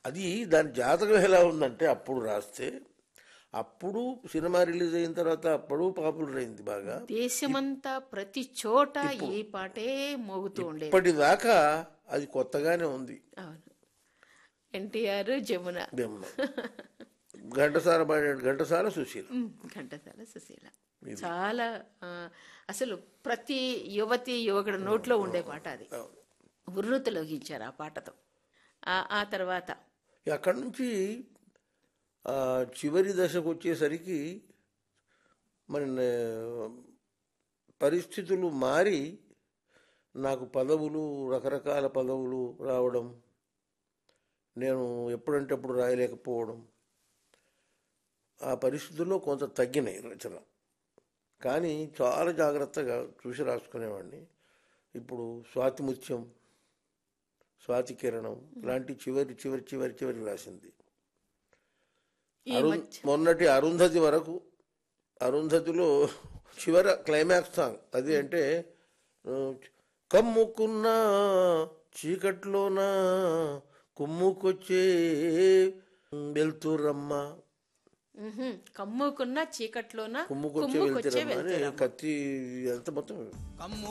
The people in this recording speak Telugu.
అది దాని జాతకం ఎలా ఉందంటే అప్పుడు రాస్తే అప్పుడు సినిమా రిలీజ్ అయిన తర్వాత అప్పుడు పాపులర్ అయింది బాగా దేశమంతా ప్రతి చోట ఈ పాటే మోగుతూ ఉండేది ఇప్పటిదాకా అది కొత్తగానే ఉంది అవును ఎన్టీఆర్ జమున దెమ్మ. ఘంటసాల పాడాడు ఘంటసాల సుశీల ఉమ్, ఘంటసాల సుశీల చాలా ఆ, అసలు ప్రతి యువతి యువకుడు నోట్లో ఉండే పాట అది ఉర్రూతలోగించారు ఆ పాటతో ఆ- ఆ తర్వాత అక్కడి నుంచి ఆ, చివరి దశకు వచ్చేసరికి మరి నే- పరిస్థితులు మారి నాకు పదవులు రకరకాల పదవులు రావడం నేను ఎప్పుడంటే అప్పుడు రాయలేకపోవడం ఆ పరిస్థితుల్లో కొంత తగ్గినాయి రచన కానీ చాలా జాగ్రత్తగా చూసి రాసుకునేవాడిని ఇప్పుడు స్వాతిముత్యం స్వాతి కిరణం లాంటి చివరి చివరి చివరి చివరి రాసింది ఈ అరుణ్ మధ్య మొన్నటి అరుంధతి వరకు అరుంధతిలో చివర క్లైమాక్స్ సాంగ్ అది అంటే ఆ, కమ్ముకున్న చీకట్లోన కుమ్ముకొచ్చే వెళ్తురమ్మ ఉహుం, కమ్ముకున్న చీకట్లోన కుమ్ముకొచ్చే కుమ్ముకొచ్చే వెళ్తురమ్మ అని వెళ్తురమ్మ కత్తి ఎంత మొత్తం